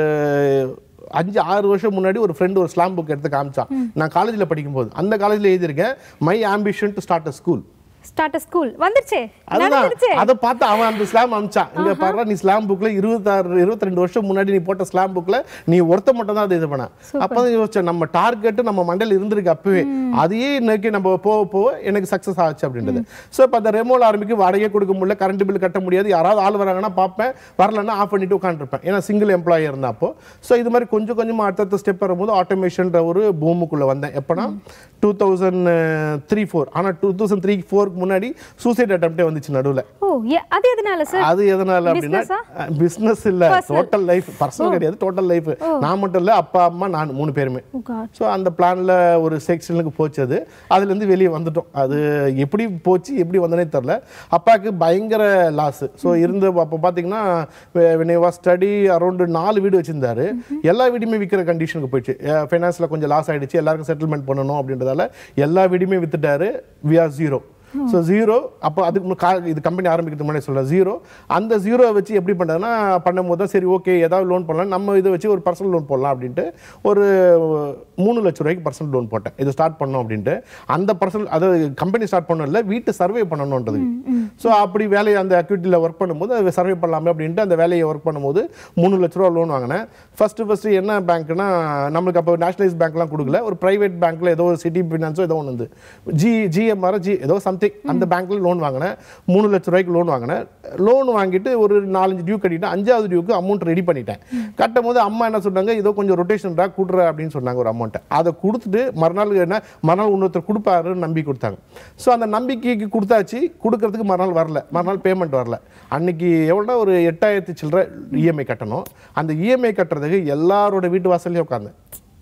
அஞ்சு ஆறு வருஷம் முன்னாடி ஒரு ஃப்ரெண்ட் ஒரு ஸ்லாம் புக் எடுத்து காமிச்சான் நான் காலேஜில் படிக்கும்போது அந்த காலேஜில் எழுதியிருக்கேன் my ambition to start a school start school வந்துருச்சு அதுதான் நடந்துருச்சு அதை பார்த்து அவன் அந்த ஸ்லாம் அமிச்சான் இங்க பாரு நீ ஸ்லாம் புக்ல இருபத்தாறு இருபத்தி ரெண்டு வருஷம் முன்னாடி நீ போட்ட ஸ்லாம் புக்ல நீ ஒருத்த மட்டும் தான் அது இது பண்ண அப்பதான் யோசிச்சேன் நம்ம டார்கெட் நம்ம மண்டையில இருந்திருக்கு அப்பவே அதையே இன்னைக்கு நம்ம போக போக எனக்கு சக்சஸ் ஆச்சு அப்படின்றது ஸோ இப்போ அந்த ரெமோல ஆரம்பிக்கு வாடகையே கொடுக்க முடியல கரண்ட் பில் கட்ட முடியாது யாராவது ஆள் வராங்கன்னா பார்ப்பேன் வரலன்னா ஆஃப் பண்ணிட்டு உட்காந்துருப்பேன் ஏன்னா சிங்கிள் எம்ப்ளாயி இருந்தப்போ ஸோ இது மாதிரி கொஞ்சம் கொஞ்சமா அடுத்தடுத்த ஸ்டெப் வரும்போது ஆட்டோமேஷன்ற ஒரு பூமுக்குள்ள வந்தேன் எப்போனா டூ தௌசண்ட் த்ரீ ஃபோர் ஆனால் டூ தௌசண்ட் த்ரீ ஃபோருக்கு முன்னாடி சூசைட் அட்டம்ப்டே வந்துச்சு நடுவில் ஓ ஏ- அது எதனால சார் அது எதனால அப்படின்னா Business-ஆ? பிசினஸ் இல்ல டோட்டல் லைஃப் பர்சனல் கிடையாது டோட்டல் லைஃப் நான் மட்டும் இல்ல அப்பா அம்மா நான் மூணு பேருமே Oh God. ஸோ அந்த பிளான்ல ஒரு செக்ஷனுக்கு போச்சு அது அதுல இருந்து வெளியே வந்துட்டோம் அது எப்படி போச்சு எப்படி வந்தனே தெரில அப்பாவுக்கு பயங்கர லாஸ் ஸோ இருந்த அப்போ பார்த்தீங்கன்னா வாஸ் ஸ்டடி அரௌண்ட் நாலு வீடு வச்சிருந்தாரு எல்லா வீடுமே விற்கிற கண்டிஷனுக்கு போயிடுச்சு ஃபைனான்ஸில் கொஞ்சம் லாஸ் ஆயிடுச்சு எல்லாருக்கும் செட்டில்மெண்ட் பண்ணணும் அப்படின்றதால எல்லா வீடுமே வித்துட்டாரு we are zero so zero அப்போ அதுக்கு முன்ன கா- இது கம்பெனி ஆரம்பிக்கிறதுக்கு முன்னாடி சொல்கிறேன் ஜீரோ அந்த ஜீரோ வச்சு எப்படி பண்ணுறதுன்னா பண்ணும்போது தான் சரி ஓகே ஏதாவது லோன் பண்ணலாம் நம்ம இதை வச்சு ஒரு பர்சனல் லோன் போடலாம் அப்படின்ட்டு ஒரு மூணு லட்ச ரூபாய்க்கு பர்சனல் லோன் போட்டேன் இது ஸ்டார்ட் பண்ணோம் அப்படின்ட்டு அந்த பர்சனல் அதாவது கம்பெனி ஸ்டார்ட் பண்ணணும் இல்லை வீட்டு சர்வே பண்ணணுன்றது ஸோ அப்படி வேலையை அந்த அக்யூட்டியில் ஒர்க் பண்ணும்போது அதை சர்வே பண்ணலாமே அப்படின்ட்டு அந்த வேலையை ஒர்க் பண்ணும்போது மூணு லட்ச ரூபா லோன் வாங்கினேன் ஃபஸ்ட்டு ஃபஸ்ட்டு என்ன பேங்க்னா நம்மளுக்கு அப்போ நேஷனலைஸ் பேங்க்லாம் கொடுக்கல ஒரு ப்ரைவேட் பேங்க்கில் ஏதோ ஒரு சிட்டி ஃபினான்ஸோ ஏதோ ஒன்று வந்து ஜி ஜிஎம்ஆர் ஜி ஏதோ சம்திங் அந்த பேங்க்கில் லோன் வாங்கினேன் மூணு லட்ச ரூபாய்க்கு லோன் வாங்கினேன் லோன் வாங்கிட்டு ஒரு நாலஞ்சு டியூ கட்டிட்டு அஞ்சாவது டியூக்கு அமௌண்ட் ரெடி பண்ணிட்டேன் கட்டும் போது அம்மா என்ன சொன்னாங்க ஏதோ கொஞ்சம் ரொட்டேஷன்டா கூட்டுற அப்படின்னு சொன்னாங்க ஒரு அமௌண்ட்டை அதை கொடுத்துட்டு மறுநாள் என்ன மறுநாள் இன்னொருத்தர் கொடுப்பாருன்னு நம்பி கொடுத்தாங்க ஸோ அந்த நம்பிக்கைக்கு கொடுத்தாச்சு கொடுக்கறதுக்கு மறுநாள் வரல மறுநாள் பேமெண்ட் வரல அன்னைக்கு எவ்வளோனா ஒரு எட்டாயிரத்தி சில்லற இஎம்ஐ கட்டணும் அந்த இஎம்ஐ கட்டுறதுக்கு எல்லாரோட வீட்டு வாசல்லையும் உட்காந்தேன்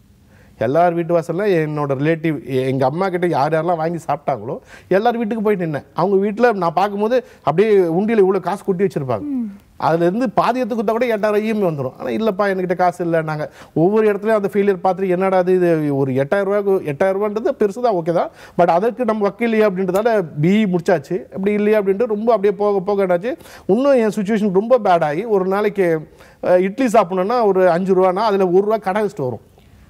எல்லார் வீட்டு வாசல்ல என்னோட ரிலேட்டிவ் எங்கள் அம்மா கிட்ட யார் யாரெல்லாம் வாங்கி சாப்பிட்டாங்களோ எல்லார் வீட்டுக்கு போய் நின்னேன் அவங்க வீட்டில் நான் பார்க்கும்போது அப்படியே உண்டியில் இவ்வளோ காசு கொட்டி வச்சிருப்பாங்க அதுலேருந்து பாதியத்துக்கு கொடுத்தா கூட எட்டாயிரம் இஎம்ஐ வந்துடும் ஆனால் இல்லைப்பா என்கிட்ட காசு இல்லை நாங்கள் ஒவ்வொரு இடத்துலையும் அந்த ஃபெயிலியர் பார்த்துட்டு என்னடா அது இது ஒரு எட்டாயிரம் ரூபாய்க்கு எட்டாயிரம் ரூபான்றது பெருசு தான் ஓகே தான் பட் அதற்கு நம்ம வக்கீல் இல்லையா அப்படின்றதால பிஇ முடிச்சாச்சு அப்படி இல்லையா அப்படின்ட்டு ரொம்ப அப்படியே போக போக என்னாச்சு இன்னும் என் சுச்சுவேஷன் ரொம்ப பேட் ஆகி ஒரு நாளைக்கு அஹ், இட்லி சாப்பிடணுன்னா ஒரு அஞ்சு ரூபானா அதில் ஒரு ரூபா கடை வச்சுட்டு வரும்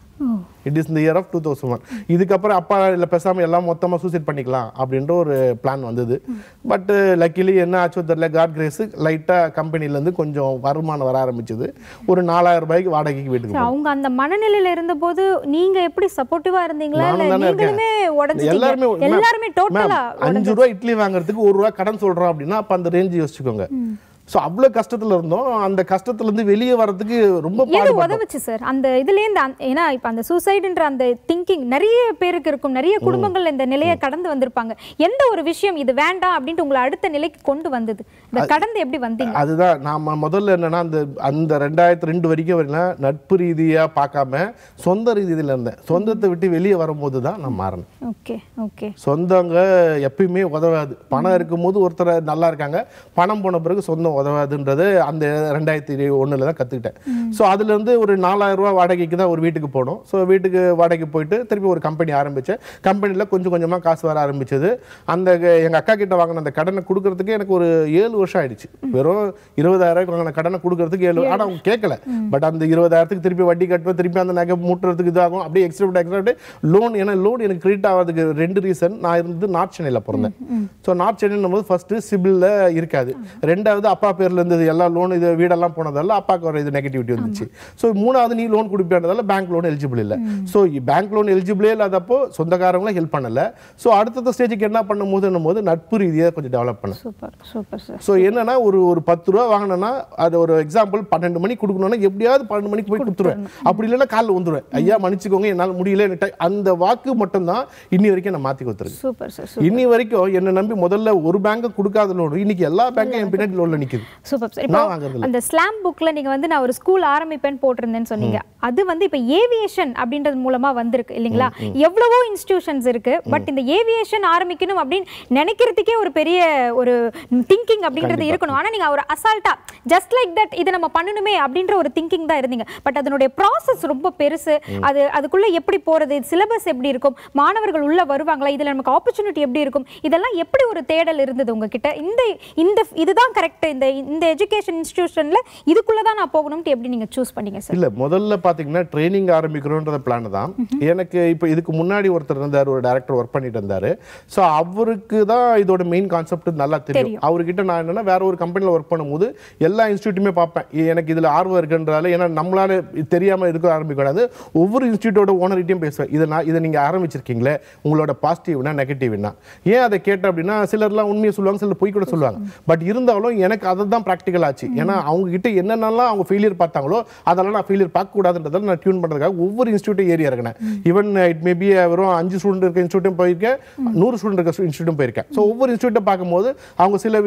இட் இஸ் இந்த year of two thousand one இதுக்கப்புறம் அப்பா இல்லை பேசாமல் எல்லாம் மொத்தமாக சூசைட் பண்ணிக்கலாம் அப்படின்ற ஒரு பிளான் வந்தது பட் லக்கிலி என்ன ஆச்சோ தெரியல காட் கிரேஸ் லைட்டாக கம்பெனிலேருந்து கொஞ்சம் வருமானம் வர ஆரம்பிச்சது ஒரு நாலாயிரம் ரூபாய்க்கு வாடகைக்கு வீட்டுக்கு சரி, அவங்க அந்த மனநிலையில இருந்தபோது நீங்க எப்படி சப்போர்ட்டிவா இருந்தீங்களா இல்ல நானும் தானே நீங்களுமே உடஞ்சிட்டீங்க எல்லாருமே எல்லாருமே டோட்டலா மேம், அஞ்சு ரூபா இட்லி வாங்குறதுக்கு ஒரு ரூபா கடன் சொல்றோம் அப்படின்னா அப்ப அந்த ரேஞ்ச் யோசிச்சுக்கோங்க ஸோ அவ்வளோ கஷ்டத்துல இருந்தோம் அந்த கஷ்டத்துல இருந்து வெளியே வர்றதுக்கு ரொம்ப எது பாடுபட்டோம் உதவுச்சு சார் அந்த இதுலேருந்து அந்த- ஏன்னா இப்ப அந்த சூசைடுன்ற அந்த திங்கிங் நிறைய பேருக்கு இருக்கும் நிறைய குடும்பங்கள் இந்த நிலையை கடந்து வந்திருப்பாங்க எந்த ஒரு விஷயம் இது வேண்டாம் அப்படின்ட்டு உங்களை அடுத்த நிலைக்கு கொண்டு வந்தது இந்த கடந்து எப்படி வந்தீங்க அதுதான் நாம முதல்ல என்னன்னா அந்த அந்த ரெண்டாயிரத்தி ரெண்டு வரைக்கும் வரலாம் நட்பு ரீதியா பார்க்காம சொந்த ரீதியில இருந்தேன் சொந்தத்தை விட்டு வெளியே வரும்போது தான் நான் மாறினேன் ஓகே ஓகே சொந்தங்க எப்பயுமே உதவாது பணம் இருக்கும்போது ஒருத்தர் நல்லா இருக்காங்க பணம் போன பிறகு சொந்தம் உதவாதுன்றது அந்த ரெண்டாயிரத்தி ஒண்ணுல தான் கற்றுக்கிட்டேன் ஸோ அதுலேருந்து ஒரு நாலாயிரம் ரூபாய் வாடகைக்கு தான் ஒரு வீட்டுக்கு போனோம் ஸோ வீட்டுக்கு வாடகைக்கு போயிட்டு திருப்பி ஒரு கம்பெனி ஆரம்பித்தேன் கம்பெனியில் கொஞ்சம் கொஞ்சமாக காசு வர ஆரம்பிச்சது அந்த எங்கள் அக்கா கிட்ட வாங்கின அந்த கடனை கொடுக்கறதுக்கு எனக்கு ஒரு ஏழு வருஷம் ஆயிடுச்சு வெறும் இருபதாயிரம் வாங்கின கடனை கொடுக்கறதுக்கு ஏழு ஆனால் அவங்க கேட்கல பட் அந்த இருபதாயிரத்துக்கு திருப்பி வட்டி கட்டுவேன் திருப்பி அந்த நகை மூட்டுறதுக்கு இதாகும் அப்படியே எக்ஸ்ட்ரா எக்ஸ்ட்ரா லோன் ஏன்னா லோன் எனக்கு கிரெடிட் ஆகிறதுக்கு ரெண்டு ரீசன் நான் இருந்து நார்த் சென்னையில் பிறந்தேன் ஸோ நார்த் சென்னைன்னும் போது ஃபர்ஸ்ட் சிபிலில் இருக்காது ரெண்டாவது அப்பா பேர்ல இருந்தது எல்லா லோன் இது வீடெல்லாம் போனதால அப்பாவுக்கு வர இது நெகட்டிவிட்டி வந்துச்சு ஸோ மூணாவது நீ லோன் கொடுப்பேன்றதால பேங்க் லோன் எலிஜிபிள் இல்லை ஸோ பேங்க் லோன் எலிஜிபிளே இல்லாதப்போ சொந்தக்காரங்களும் ஹெல்ப் பண்ணல ஸோ அடுத்தடுத்த ஸ்டேஜுக்கு என்ன பண்ணும்போதுன்னும் போது நட்பு ரீதியாக கொஞ்சம் டெவலப் பண்ணேன் சூப்பர் சூப்பர் சார் ஸோ என்னன்னா ஒரு ஒரு பத்து ரூபா வாங்கினேன்னா அது ஒரு எக்ஸாம்பிள் பன்னெண்டு மணிக்கு கொடுக்கணும்னா எப்படியாவது பன்னெண்டு மணிக்கு போய் கொடுத்துருவேன் அப்படி இல்லைன்னா காலைல வந்துருவேன் ஐயா மன்னிச்சுக்கோங்க என்னால் முடியல எனக்கு ti- அந்த வாக்கு மட்டும்தான் இன்னி வரைக்கும் நான் மாற்றி கொடுத்துருக்கேன் சூப்பர் சார் இன்னி வரைக்கும் என்னை நம்பி முதல்ல ஒரு பேங்க் கொடுக்காத லோன் இன்னைக்கு எல்லா பேங்க்கும் என் பின்னாடி லோன்ல நிக்குது சூப்பர் சார் நான் இப்போ வாங்குறதில்ல. அந்த ஸ்லாம் புக்ல நீங்க வந்து நான் ஒரு ஸ்கூல் ஆரம்பிப்பேன்னு போட்டிருந்தேன்னு சொன்னீங்க அது வந்து இப்போ ஏவியேஷன் அப்படின்றது மூலமா வந்திருக்கு இல்லைங்களா எவ்வளவோ இன்ஸ்டிடியூஷன்ஸ் இருக்கு பட் இந்த ஏவியேஷன் ஆரம்பிக்கணும் அப்படின்னு நினைக்கிறதுக்கே ஒரு பெரிய ஒரு திங்கிங் அப்படின்றது இருக்கணும் ஆனா நீங்க ஒரு அசால்ட்டா ஜஸ்ட் லைக் தட் இதை நம்ம பண்ணணுமே அப்படின்ற ஒரு திங்கிங் தான் இருந்தீங்க பட் அதனுடைய ப்ராசஸ் ரொம்ப பெருசு அது அதுக்குள்ள எப்படி போறது சிலபஸ் எப்படி இருக்கும் மாணவர்கள் உள்ள வருவாங்களா இதுல நமக்கு ஆப்பர்ச்சுனிட்டி எப்படி இருக்கும் இதெல்லாம் எப்படி ஒரு தேடல் இருந்தது உங்ககிட்ட இந்த இந்த இதுதான் கரெக்ட் இந்த இந்த எஜுகேஷன் இன்ஸ்டிடியூஷன்ல இதுக்குள்ள தான் நான் போகணும்ட்டு எப்படி நீங்க சூஸ் பண்ணீங்க சார் இல்ல முதல்ல பாத்தீங்கன்னா ட்ரைனிங் ஆரம்பிக்கணும்ன்ற பிளான் தான் எனக்கு இப்போ இதுக்கு முன்னாடி ஒருத்தர் இருந்தார் ஒரு டேரக்டர் ஒர்க் பண்ணிட்டு இருந்தாரு ஸோ அவருக்கு தான் இதோட மெயின் கான்செப்ட் நல்லா தெரியும் தெரியும். அவர்கிட்ட நான் என்னன்னா வேற ஒரு கம்பெனியில் ஒர்க் பண்ணும்போது எல்லா இன்ஸ்டியூட்டுமே பார்ப்பேன் இ- எனக்கு இதுல ஆர்வம் இருக்குன்றால ஏன்னா நம்மளால இது தெரியாம இருக்க ஆரம்பிக்கூடாது ஒவ்வொரு இன்ஸ்டியூட்டோட ஓனர்கிட்டையும் பேசுவேன் இதை நான் இதை நீங்க ஆரம்பிச்சிருக்கீங்களே உங்களோட பாசிட்டிவ்னா நெகட்டிவ்னா ஏன் அதை கேட்டேன் அப்படின்னா சிலர்லாம் உண்மையை சொல்லுவாங்க சிலர் பொய் கூட சொல்லுவாங்க பட் இருந்தாலும் எனக்கு அதை தான் ப்ராக்டிக்கல் ஆச்சு ஏன்னா அவங்க கிட்ட என்னென்னலாம் அவங்க ஃபெயிலியர் பார்த்தாங்களோ அதெல்லாம் நான் ஃபெயிலியர் பார்க்க கூடாதுன்றதால நான் டியூன் பண்றதுக்காக ஒவ்வொரு இன்ஸ்டியூட்டும் ஏறி இறங்கினேன் ஈவன் இட் மேபி வெறும் அஞ்சு ஸ்டூடெண்ட் இருக்க இன்ஸ்டியூட்டும் போயிருக்கேன் நூறு ஸ்டூடெண்ட் இருக்க இன்ஸ்டியூட்டும் போயிருக்கேன் ஸோ ஒவ்வொரு இன்ஸ்டியூட்டும் பார்க்கும்போது அவங்க சில வி- விஷயம் சொல்லுவாங்க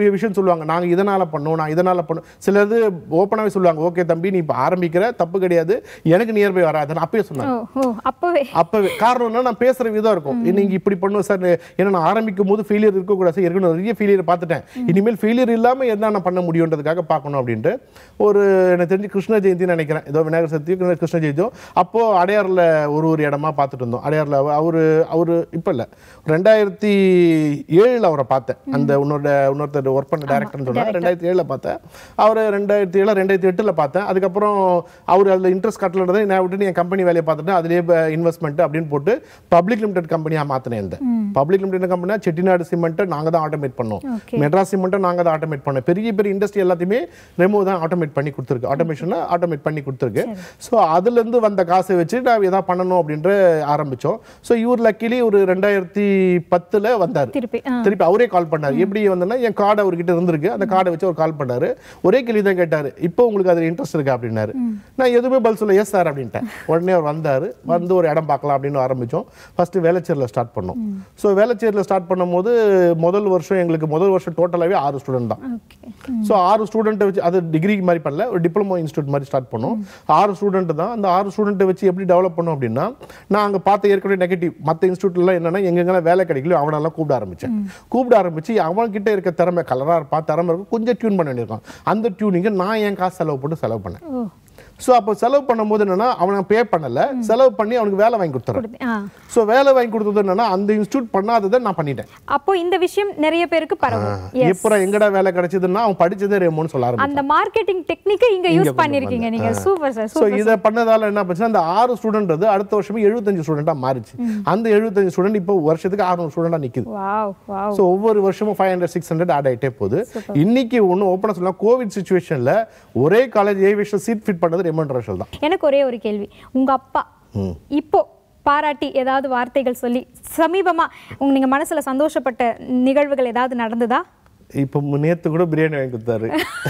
சொல்லுவாங்க நாங்க இதனால பண்ணோம் நான் இதனால பண்ணோம் சிலது ஓப்பனாவே சொல்லுவாங்க ஓகே தம்பி நீ இப்போ ஆரம்பிக்கிற தப்பு கிடையாது எனக்கு நியர்பை வராதுன்னு அப்பயே சொன்னாங்க ஓ ஓ அப்பவே அப்பவே காரணம் என்ன நான் பேசுற விதம் இருக்கும் நீங்க இப்படி பண்ணுவோம் சார் ஏன்னா நான் ஆரம்பிக்கும் போது ஃபெயிலியர் இருக்கக்கூடாது சார் ஏற்கனவே நிறைய ஃபெயிலியர் பார்த்துட்டேன் இனிமேல் ஃபெயிலியர் இல்லாம என்ன பண்ண முடியுன்றதுக்காக பார்க்கணும் அப்படின்ட்டு ஒரு எனக்கு தெரிஞ்சு கிருஷ்ண ஜெயந்தின்னு நினைக்கிறேன் ஏதோ விநாயகர் சதுர்த்தி கிருஷ்ண ஜெயந்தியோ அப்போ அடையாறுல ஒரு ஒரு இடமா பார்த்துட்டு இருந்தோம் அடையாறுல அவரு அவரு இப்ப இல்ல ரெண்டாயிரத்தி ஏழுல அவரை பார்த்தேன் அந்த உன்னோட இன்னொருத்தர் ஒர்க் பண்ண டேரக்டர்னு சொன்னா ரெண்டாயிரத்தி ஏழுல பார்த்தேன் அவரை ரெண்டாயிரத்தி ஏழு ரெண்டாயிரத்தி எட்டுல பார்த்தேன் அதுக்கப்புறம் அவர் அதுல இன்ட்ரெஸ்ட் கட்டலன்றதை நான் விட்டு என் கம்பெனி வேலையை பார்த்துட்டு அதுலேயே இன்வெஸ்ட்மெண்ட் அப்படின்னு போட்டு பப்ளிக் லிமிடெட் கம்பெனியாக மாற்றினேன் இந்த பப்ளிக் லிமிடெட் கம்பெனியா செட்டிநாடு சிமெண்ட்டை நாங்க தான் ஆட்டோமேட் பண்ணோம் Okay. மெட்ராஸ் சிமெண்ட்டை நாங்க தான் ஆட்டோமேட் பண்ணோம் பெரிய பெரிய இண்டஸ்ட்ரி எல்லாத்தையுமே ரெமோ தான் ஆட்டோமேட் பண்ணி கொடுத்துருக்கு ஆட்டோமேஷனை ஆட்டோமேட் பண்ணி கொடுத்துருக்கு ஸோ அதுலேருந்து வந்த காசை வச்சு நான் எதாவது பண்ணணும் அப்படின்ற ஆரம்பிச்சோம் ஸோ இவர் லக்கிலி ஒரு ரெண்டாயிரத்தி பத்துல வந்தார் திருப்பி ஆ திருப்பி அவரே கால் பண்ணாரு எப்படி வந்தேன்னா என் கார்டு அவர்கிட்ட இருந்திருக்கு அந்த கார்டை வச்சு அவர் கால் பண்ணாரு ஒரே கேள்வி தான் கேட்டாரு இப்போ உங்களுக்கு அதுல இன்ட்ரெஸ்ட் இருக்கா அப்படின்னாரு நான் எதுவுமே பதில் சொல்ல எஸ் சார் அப்படின்ட்டேன் உடனே அவர் வந்தாரு வந்து ஒரு இடம் பார்க்கலாம் அப்படின்னு ஆரம்பிச்சோம் ஃபர்ஸ்ட் வேலைச்சேரில் ஸ்டார்ட் பண்ணோம் ஸோ வேலைச்சேரில் ஸ்டார்ட் பண்ணும்போது முதல் வருஷம் எங்களுக்கு முதல் வருஷம் டோட்டலாகவே ஆறு ஸ்டூடெண்ட் தான் ஓகே ஸோ ஆறு ஸ்டூடெண்ட்டை வச்சு அது டிகிரி மாதிரி பண்ணல ஒரு டிப்ளமோ இன்ஸ்டியூட் மாதிரி ஸ்டார்ட் பண்ணோம் ஆறு ஸ்டூடெண்ட் தான் அந்த ஆறு ஸ்டூடெண்ட்டை வச்சு எப்படி டெவலப் பண்ணோம் அப்படின்னா நான் அங்கே பார்த்த ஏற்கனவே நெகட்டிவ் மற்ற இன்ஸ்டியூட்லாம் என்னன்னா எங்கெங்கெல்லாம் வேலை கிடைக்கல அவனெல்லாம் கூப்பிட ஆரம்பிச்சேன் கூப்பிட ஆரம்பிச்சு அவன்கிட்ட இருக்க திறமை கலராக இருப்பான் திறமை இருக்கும் கொஞ்சம் டியூன் பண்ண வேண்டியிருக்கான் அந்த டியூனிங்கை நான் என் காசு செலவு போட்டு செலவு பண்ணேன் ஓ ஸோ அப்போ செலவு பண்ணும்போது என்னன்னா அவனை பே பண்ணல செலவு பண்ணி அவனுக்கு வேலை வாங்கி கொடுத்துறேன் கொடுத்து- ஆ ஸோ வேலை வாங்கி கொடுத்தது என்னன்னா அந்த இன்ஸ்டியூட் பண்ணாததை நான் பண்ணிட்டேன் அப்போ இந்த விஷயம் நிறைய பேருக்கு பரவும் Yes. எப்பறம் எங்கடா வேலை கிடைச்சதுன்னா அவன் படிச்சதே ரெமோன்னு சொல்ல ஆரம்பிச்சான் அந்த மார்க்கெட்டிங் டெக்னிக்கை இங்க யூஸ் பண்ணிருக்கீங்க நீங்க சூப்பர் சார் ஸோ இதை பண்ணதால என்ன பண்ணுச்சு அந்த ஆறு ஸ்டூடெண்ட் அடுத்த வருஷமே எழுபத்தஞ்சு ஸ்டூடெண்ட்டாக மாறிச்சு அந்த எழுபத்தஞ்சு ஸ்டூடெண்ட் இப்போ வருஷத்துக்கு அறுநூறு ஸ்டூடெண்டாக நிக்குது வாவ் வாவ் ஸோ ஒவ்வொரு வருஷமும் five hundred six hundred add ஆகிட்டே போகுது இன்னைக்கு ஒன்று ஓப்பனாக சொல்லலாம் கோவிட் சுச்சுவேஷன்ல ஒரே காலேஜ் ஏவியேஷன் சீட் ஃபிட் பண்ணது ரெமன் ரஷல் தான் எனக்கு ஒரே ஒரு கேள்வி உங்க அப்பா இப்போ பாராட்டி ஏதாவது வார்த்தைகள் சொல்லி சமீபமா உங்க நீங்க மனசுல சந்தோஷப்பட்ட நிகழ்வுகள் ஏதாவது நடந்ததா இப்போ நேத்து கூட பிரியாணி வாங்கி கொடுத்தாரு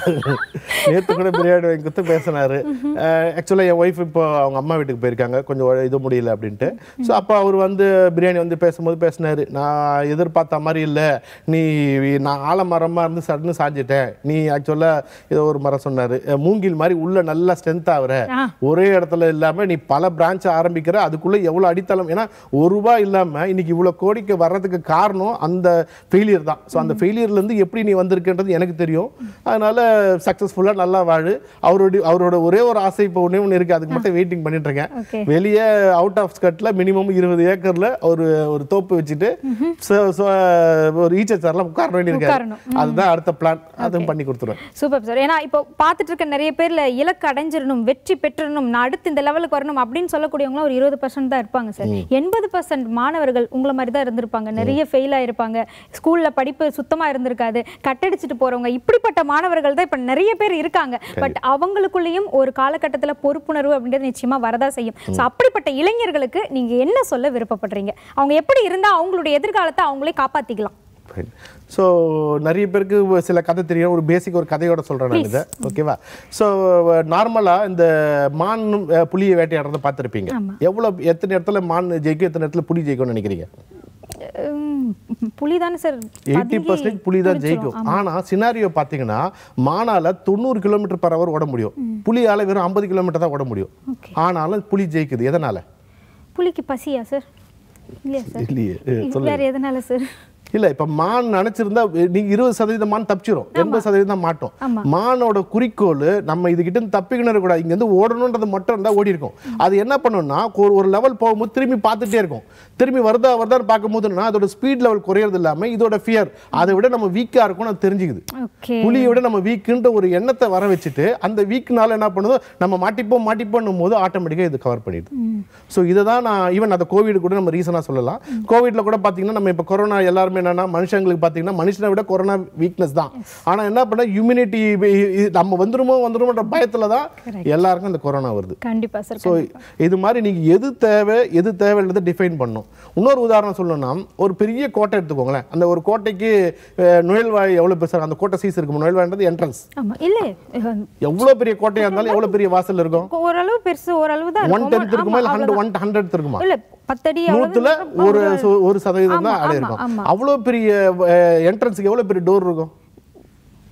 நேத்து கூட பிரியாணி வாங்கி கொடுத்து பேசினாரு ஆக்சுவலாக என் ஒய்ஃப் இப்போ அவங்க அம்மா வீட்டுக்கு போயிருக்காங்க கொஞ்சம் உட- இது முடியல அப்படின்ட்டு ஸோ அப்போ அவர் வந்து பிரியாணி வந்து பேசும்போது பேசினாரு நான் எதிர்பார்த்த மாதிரி இல்லை நீ நான் ஆலமரமாக இருந்து சடன்னு சாஞ்சிட்டேன் நீ ஆக்சுவலாக ஏதோ ஒரு மரம் சொன்னாரு அஹ் மூங்கில் மாதிரி உள்ள நல்லா ஸ்ட்ரென்த் ஆகுற ஆ. ஒரே இடத்துல இல்லாம நீ பல பிரான்ச் ஆரம்பிக்கிற அதுக்குள்ள எவ்வளவு அடித்தளம் ஏன்னா ஒரு ரூபாய் இல்லாம இன்னைக்கு இவ்வளவு கோடிக்கு வர்றதுக்கு காரணம் அந்த ஃபெயிலியர் தான் ஸோ அந்த ஃபெயிலியர்ல இருந்து எப்படி நீ வந்திருக்குன்றது எனக்கு தெரியும் அதனால சக்சஸ்ஃபுல்லா நல்லா வாழு அவருடைய அவரோட ஒரே ஒரு ஆசை இப்போ ஒண்ணே ஒன்று இருக்கு அதுக்கு மட்டும் வெயிட்டிங் பண்ணிட்டு Okay. இருக்கேன் வெளியே அவுட் ஆஃப் ஸ்கட்ல மினிமம் இருபது ஏக்கர்ல ஒரு ஒரு தோப்பு வச்சுட்டு so- so, ஒரு ஈச்சச்சார்லாம் உட்கார வேண்டியிருக்காரு உட்காரணும். அதுதான் அடுத்த பிளான் அதுவும் பண்ணி கொடுத்துருவேன் சூப்பர் சார் ஏன்னா இப்போ பார்த்துட்டு இருக்க நிறைய பேர்ல இலக்கு அடைஞ்சிடணும் வெற்றி பெற்றணும் நான் அடுத்து இந்த லெவலுக்கு வரணும் அப்படின்னு சொல்லக்கூடியவங்களும் ஒரு இருபது பர்சன்ட் தான் இருப்பாங்க சார் எண்பது பர்சன்ட் மாணவர்கள் உங்களை மாதிரி தான் இருந்திருப்பாங்க நிறைய ஃபெயில் ஆயிருப்பாங்க ஸ்கூல்ல படிப்பு சுத்தமா இருந்திருக்காது கட்டடிச்சிட்டு போறவங்க இப்படிப்பட்ட மாணவர்கள் தான் இப்ப நிறைய பேர் இருக்காங்க பட் அவங்களுக்குள்ளேயும் ஒரு காலகட்டத்துல பொறுப்புணர்வு அப்படின்றது நிச்சயமா வரதா செய்யும் ஸோ அப்படிப்பட்ட இளைஞர்களுக்கு நீங்க என்ன சொல்ல விருப்பப்படுறீங்க அவங்க எப்படி இருந்தா அவங்களுடைய எதிர்காலத்தை அவங்களே காப்பாத்திக்கலாம் ஸோ நிறைய பேருக்கு சில கதை தெரியும் ஒரு பேசிக் ஒரு கதையோட சொல்கிறேன் நான் இதை ஓகேவா ஸோ நார்மலாக இந்த மான் அஹ், புலியை வேட்டையாடுறத பார்த்துருப்பீங்க எவ்வளோ எத்தனை இடத்துல மான் ஜெயிக்கும் எத்தனை இடத்துல புலி ஜெயிக்கும்னு நினைக்கிறீங்க புலி தானே சார் எயிட்டி பர்சன்டேஜ் புலி தான் ஜெயிக்கும் ஆனால் சினாரியோ பார்த்தீங்கன்னா மானால தொண்ணூறு கிலோமீட்டர் பர் ஹவர் ஓட முடியும் புலியால வெறும் ஐம்பது கிலோமீட்டர் தான் ஓட முடியும் Okay. ஆனாலும் புலி ஜெயிக்குது எதனால புலிக்கு பசியா சார் இல்லையா சார் இல்லையே வேற எதனால சார் இல்ல இப்ப மான் நினைச்சிருந்தா நீங்க இருபது சதவீதம் மான் தப்பிச்சிரும் எண்பது சதவீதம் தான் மாட்டோம் ஆமா. மானோட குறிக்கோள் நம்ம இதுகிட்ட இருந்து தப்பிக்கணும் கூடாது இங்க இருந்து ஓடணுன்றது மட்டும் இருந்தா ஓடி இருக்கும் அது என்ன பண்ணும்னா ஒரு ஒரு லெவல் போகும்போது திரும்பி பார்த்துட்டே இருக்கும் திரும்பி வருதா வருதான்னு பார்க்கும்போதுன்னா அதோட ஸ்பீட் லெவல் குறையறது இல்லாம இதோட ஃபியர் அதை விட நம்ம வீக்கா இருக்கும்னு அது தெரிஞ்சுக்குது ஓகே புலியை விட நம்ம வீக்குன்ற ஒரு எண்ணத்தை வர வச்சுட்டு அந்த வீக்னால என்ன பண்ணுதோ நம்ம மாட்டிப்போம் மாட்டிப்போம் போது ஆட்டோமேட்டிக்காக இது கவர் பண்ணிடுது ஸோ இதை தான் நான் ஈவன் அந்த கோவிட் கூட நம்ம ரீசனாக சொல்லலாம் கோவிட்ல கூட பார்த்தீங்கன்னா நம்ம இப்போ கொரோனா எல்லாருமே என்னன்னா மனுஷங்களுக்கு பார்த்தீங்கன்னா மனுஷனை விட கொரோனா வீக்னஸ் தான் ஆனால் என்ன பண்ண இம்யூனிட்டி நம்ம வந்துருமோ வந்துருமோன்ற பயத்தில் தான் எல்லாருக்கும் இந்த கொரோனா வருது கண்டிப்பா சார் ஸோ இது மாதிரி நீங்க எது தேவை எது தேவைன்றதை டிஃபைன் பண்ணணும் இன்னொரு உதாரணம் சொல்லணும்னா ஒரு பெரிய கோட்டை எடுத்துக்கோங்களேன் அந்த ஒரு கோட்டைக்கு அஹ், நுழைவாய் எவ்வளவு பெருசா அந்த கோட்டை சீஸ் இருக்கும் நுழைவாய்ன்றது என்ட்ரன்ஸ் ஆமா இல்ல எவ்வளவு பெரிய கோட்டையா இருந்தாலும் எவ்வளவு பெரிய வாசல் இருக்கும் ஓரளவு பெருசு ஓரளவு தான் ஒன் இருக்கும். டென்த் இருக்குமா இல்ல ஆமா, ஹண்ட்ரட் ஒன் ஹண்ட்ரட் இருக்குமா இல்ல பத்தடி நூத்துல அவ்வளவுதான் ஒரு இருக்கும். சு- ஒரு சதவீதம் தான் ஆமா, ஆளே ஆமா, இருக்கும் ஆமா. அவ்வளவு பெரிய என்ட்ரன்ஸ்க்கு எவ்வளவு பெரிய டோர் இருக்கும்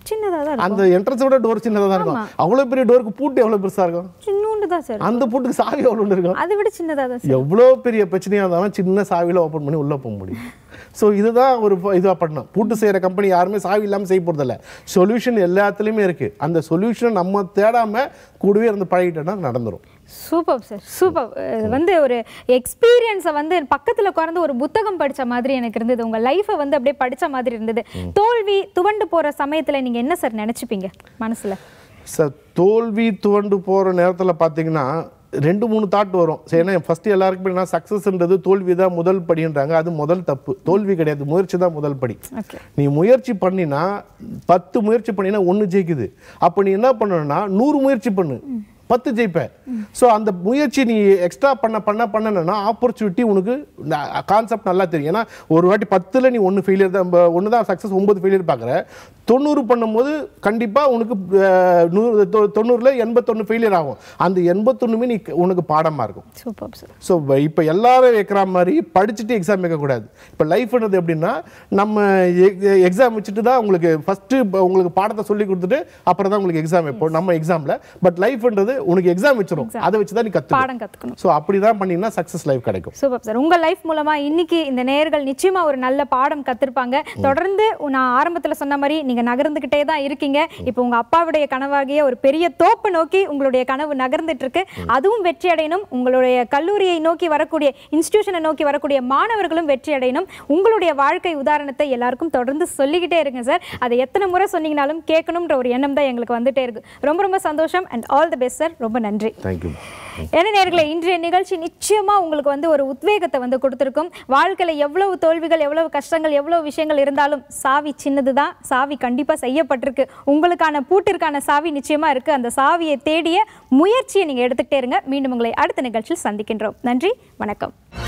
சின்னதாக தான் இருக்கும் அந்த என்ட்ரன்ஸை விட டோர் சின்னதாக தான் இருக்கும் அவ்வளோ பெரிய டோருக்கு பூட்டு எவ்வளோ பெருசாக இருக்கும் சின்னூண்டு தான் சார் அந்த பூட்டுக்கு சாவி எவ்வளோ இருக்கும் அதை விட சின்னதாக தான் சார் எவ்வளோ பெரிய பிரச்சனையாக இருந்தாலும் சின்ன சாவியில் ஓப்பன் பண்ணி உள்ளே போக முடியும் ஸோ இதுதான் ஒரு இதாக பண்ணணும் பூட்டு செய்கிற கம்பெனி யாருமே சாவி இல்லாமல் செய்ய போகிறதில்ல சொல்யூஷன் எல்லாத்துலேயுமே இருக்குது அந்த சொல்யூஷனை நம்ம தேடாமல் கூடவே இருந்து பழகிட்டோன்னா நடந்துரும் சூப்பர் சார் சூப்பர் இது வந்து ஒரு எக்ஸ்பீரியன்ஸை வந்து பக்கத்துல உட்கார்ந்து ஒரு புத்தகம் படிச்ச மாதிரி எனக்கு இருந்தது உங்க லைஃபை வந்து அப்படியே படிச்ச மாதிரி இருந்தது தோல்வி துவண்டு போற சமயத்துல நீங்க என்ன சார் நினைச்சுப்பீங்க மனசுல சார் தோல்வி துவண்டு போகிற நேரத்தில் பார்த்தீங்கன்னா ரெண்டு மூணு தாட் வரும் சரி ஏன்னா ஃபர்ஸ்ட் எல்லாருக்குமே என்ன சக்ஸஸ்ன்றது தோல்வி தான் முதல் படின்றாங்க அது முதல் தப்பு தோல்வி கிடையாது முயற்சி தான் முதல் படி ஓகே நீ முயற்சி பண்ணினா பத்து முயற்சி பண்ணினா ஒன்று ஜெயிக்குது அப்போ நீ என்ன பண்ணணும்னா நூறு முயற்சி பண்ணு பத்து ஜெயிப்ப ஸோ அந்த முயற்சி நீ எக்ஸ்ட்ரா பண்ண பண்ண பண்ணனா ஆப்பர்ச்சுனிட்டி உனக்கு கான்செப்ட் நல்லா தெரியும் ஏன்னா ஒரு வாட்டி பத்தில் நீ ஒன்று ஃபெயிலியர் தான் ஒன்று தான் சக்ஸஸ் ஒன்பது ஃபெயிலியர் பார்க்குற தொண்ணூறு பண்ணும்போது கண்டிப்பாக உனக்கு அஹ், நூறு தொ- தொண்ணூறுல எண்பத்தொன்று ஃபெயிலியர் ஆகும் அந்த எண்பத்தொன்றுமே நீ உனக்கு பாடமாக இருக்கும் சூப்பர் சார் ஸோ இப்போ எல்லாரும் வைக்கிற மாதிரி படிச்சுட்டு எக்ஸாம் வைக்கக்கூடாது இப்போ லைஃப்ன்றது எப்படின்னா நம்ம எக்ஸாம் வச்சுட்டு தான் உங்களுக்கு ஃபஸ்ட்டு உங்களுக்கு பாடத்தை சொல்லி கொடுத்துட்டு அப்புறம் தான் உங்களுக்கு எக்ஸாம் வைப்போம் நம்ம எக்ஸாமில் பட் லைஃப்ன்றது உனக்கு எக்ஸாம் வச்சிரும் அதை வச்சு தான் நீ கற்றுக்கணும் பாடம் கத்துக்கணும் ஸோ அப்படி தான் பண்ணிங்கன்னா சக்ஸஸ் லைஃப் கிடைக்கும் சூப்பர் சார் உங்க லைஃப் மூலமா இன்னைக்கு இந்த நேயர்கள் நிச்சயமா ஒரு நல்ல பாடம் கத்திருப்பாங்க தொடர்ந்து நான் ஆரம்பத்துல சொன்ன மாதிரி நீங்க நகர்ந்துகிட்டே தான் இருக்கீங்க இப்போ உங்க அப்பாவுடைய கனவாகிய ஒரு பெரிய தோப்பு நோக்கி உங்களுடைய கனவு நகர்ந்துட்டு இருக்கு அதுவும் வெற்றி அடையணும் உங்களுடைய கல்லூரியை நோக்கி வரக்கூடிய இன்ஸ்டிடியூஷனை நோக்கி வரக்கூடிய மாணவர்களும் வெற்றி அடையணும் உங்களுடைய வாழ்க்கை உதாரணத்தை எல்லாருக்கும் தொடர்ந்து சொல்லிக்கிட்டே இருங்க சார் அதை எத்தனை முறை சொன்னீங்கனாலும் கேட்கணுன்ற ஒரு எண்ணம் தான் எங்களுக்கு வந்துட்டே இருக்கு ரொம்ப ரொம்ப சந்தோஷம் and all the best sir ரொம்ப நன்றி தேங்க்யூ என்ன நேர்களே இன்றைய நிகழ்ச்சி நிச்சயமா உங்களுக்கு வந்து ஒரு உத்வேகத்தை வந்து கொடுத்துருக்கும் வாழ்க்கையில எவ்வளவு தோல்விகள் எவ்வளவு கஷ்டங்கள் எவ்வளவு விஷயங்கள் இருந்தாலும் சாவி சின்னதுதான் சாவி கண்டிப்பா செய்யப்பட்டிருக்கு உங்களுக்கான பூட்டிற்கான சாவி நிச்சயமா இருக்கு அந்த சாவியை தேடிய முயற்சியை நீங்க எடுத்துக்கிட்டே இருங்க மீண்டும் உங்களை அடுத்த நிகழ்ச்சியில் சந்திக்கின்றோம் நன்றி வணக்கம்